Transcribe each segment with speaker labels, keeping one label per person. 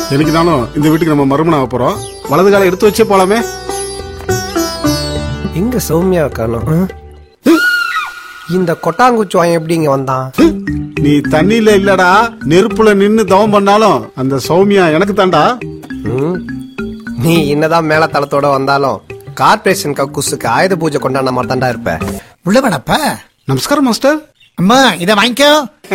Speaker 1: எனக்கு தானும் இந்த வீட்டுக்கு நம்ம மறுமணம் ஆகப் போறோம் வலது காலை எடுத்து வச்சே போலாமே
Speaker 2: எங்க சௌமியா காணோம் இந்த கொட்டாங்குச்சி வாயன் எப்படி இங்க வந்தான்
Speaker 1: நீ தண்ணியில இல்லடா நெருப்புல நின்னு தவம் பண்ணாலும் அந்த சௌமியா எனக்கு தாண்டா
Speaker 2: ம்? நீ என்னதான் மேல தளத்தோட வந்தாலும் கார்பரேஷன் கக்கூசுக்கு ஆயுத பூஜை கொண்டாடின மாதிரி தாண்டா இருப்ப
Speaker 3: உள்ள வேணப்ப
Speaker 1: நமஸ்காரம் மாஸ்டர்
Speaker 3: அம்மா இத வாங்கிக்கோ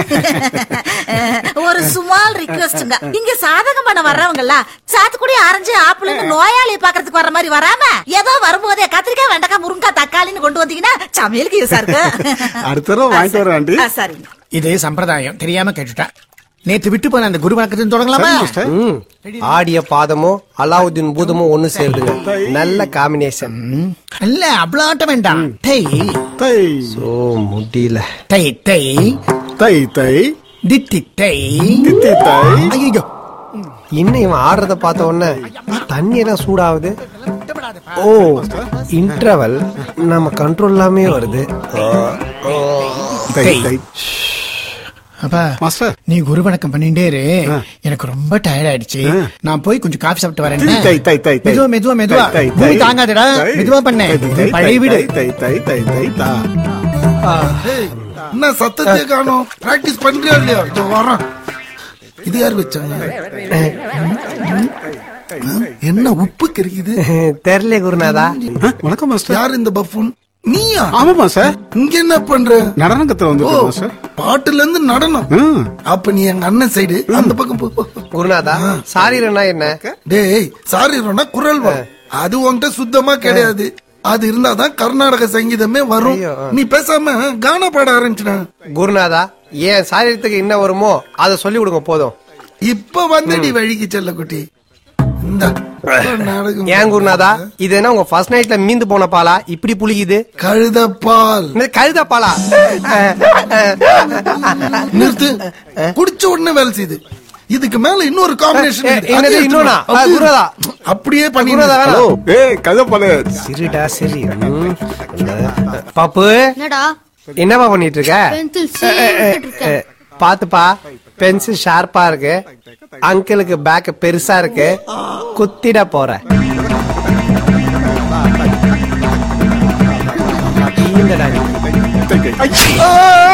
Speaker 4: ஒரு சுமால் ரிக்வெஸ்ட்ங்க இங்க சாதகம் பண்ண வர்றவங்க எல்லாம் சாத்துக்குடி ஆரஞ்சு ஆப்பிள்னு நோயாளியை பாக்குறதுக்கு வர்ற மாதிரி வராம ஏதோ வரும்போதே கத்திரிக்காய் வெண்டைக்காய் முருங்காய் தக்காளின்னு கொண்டு வந்தீங்கன்னா சமையலுக்கு யூஸா இருக்கு
Speaker 1: அடுத்த தடவை வாங்கிட்டு வரேன் ஆண்டி
Speaker 4: ஆ, சரிங்க
Speaker 3: இது சம்பிரதாயம் தெரியாம கேட்டுட்டேன் நேத்து விட்டு போன அந்த குரு வணக்கத்தையும் தொடங்கலாமா
Speaker 1: சரி, மாஸ்டர்
Speaker 2: ம். ஆடிய பாதமும் அலாவுதீன் பூதமும் ஒண்ணு சேருதுங்க நல்ல காம்பினேஷன்
Speaker 3: ம், இல்ல அவ்வளவு ஆட்ட வேண்டாம் டை
Speaker 1: தை
Speaker 2: ஓ முடியல
Speaker 3: டை டை
Speaker 1: தை தை
Speaker 3: தித்தி டை
Speaker 1: தித்தி தை
Speaker 3: ஐயோ
Speaker 2: இன்னும் இவன் ஆடுறத பார்த்த உடனே தண்ணி எல்லாம் சூடாகுது ஓ இன்டர்வல் நம்ம கண்ட்ரோல் இல்லாமே வருது
Speaker 1: தை தை
Speaker 3: அப்பா
Speaker 1: மாஸ்டர்
Speaker 3: நீ குரு வணக்கம் பண்ணிட்டே இரு எனக்கு ரொம்ப டயர்ட் ஆயிடுச்சு நான் போய் கொஞ்சம் காஃபி சாப்பிட்டு வரேன்
Speaker 1: தை தை தை தை
Speaker 3: மெதுவா மெதுவா மெதுவா
Speaker 1: தை, தை,
Speaker 3: பூமி
Speaker 1: தை.
Speaker 3: தாங்காதடா
Speaker 1: தை.
Speaker 3: மெதுவா பண்ண
Speaker 1: தை, தை,
Speaker 3: பழைய
Speaker 1: தை,
Speaker 3: வீடு
Speaker 1: தை தை தை தை தா
Speaker 5: என்ன சத்தத்தையே காணோம் பிராக்டிஸ் பண்றியா இல்லையா இதோ வரேன் இது யார் வச்சாங்க என்ன உப்பு கறிக்குது
Speaker 2: தெரியல குருநாதா
Speaker 1: ஆ, வணக்கம் மாஸ்டர்
Speaker 5: யார் இந்த பஃபூன் நீயா
Speaker 1: ஆமாமா சார்
Speaker 5: இங்க என்ன பண்ற
Speaker 1: நடனம் கத்துல
Speaker 5: ஓ
Speaker 1: வந்துருக்கோம் மாஸ்டர்
Speaker 5: பாட்டுல இருந்து நடனம்
Speaker 1: ம்.
Speaker 5: அப்ப நீ எங்க அண்ணன் சைடு அந்த பக்கம் போ, போ போ.
Speaker 2: குருநாதா சாரிரனா என்ன
Speaker 5: டேய் சாரி ரோனா குரல் வரும் அது உன்கிட்ட சுத்தமா கிடையாது அது இருந்தாதான் கர்நாடக சங்கீதமே வரும்
Speaker 2: ஐயோ, ஆ.
Speaker 5: நீ பேசாம கானா பாட ஆரம்பிச்சுன
Speaker 2: குருநாதா ஏன் சாரீரத்துக்கு என்ன வருமோ அதை சொல்லி கொடுங்க போதும்
Speaker 5: இப்ப வந்தடி வழிக்கு செல்ல குட்டி இந்த நாடகம்
Speaker 2: ஏன் குருநாதா இது என்ன உங்க ஃபர்ஸ்ட் நைட்ல மீந்து போன பாலா இப்படி புளிக்குது
Speaker 5: கழுதப்பால்
Speaker 2: இந்த கழுத பாலா
Speaker 5: நிறுத்து குடிச்ச உடனே வேலை செய்யுது இதுக்கு மேல இன்னொரு காம்பினேஷன்
Speaker 2: ஏ, என்னது இன்னொன்னா? ஆ, குருதா.
Speaker 5: அப்படியே பண்ணி
Speaker 2: குருநாதா வேணாம்.
Speaker 1: ஹலோ ஏய் கதப்பாலு
Speaker 2: சரிடா சரி ம். என்ன? பாப்பு
Speaker 6: என்னடா
Speaker 2: என்னப்பா பண்ணிட்டு இருக்க
Speaker 6: பென்சில்
Speaker 2: ஏ, பாத்துப்பா பென்சில் ஷார்ப்பா இருக்கு அங்கிளுக்கு பேக் பெருசா இருக்கு குத்திட போற ஈந்தடா நீ.
Speaker 1: தை, தை. ஐ!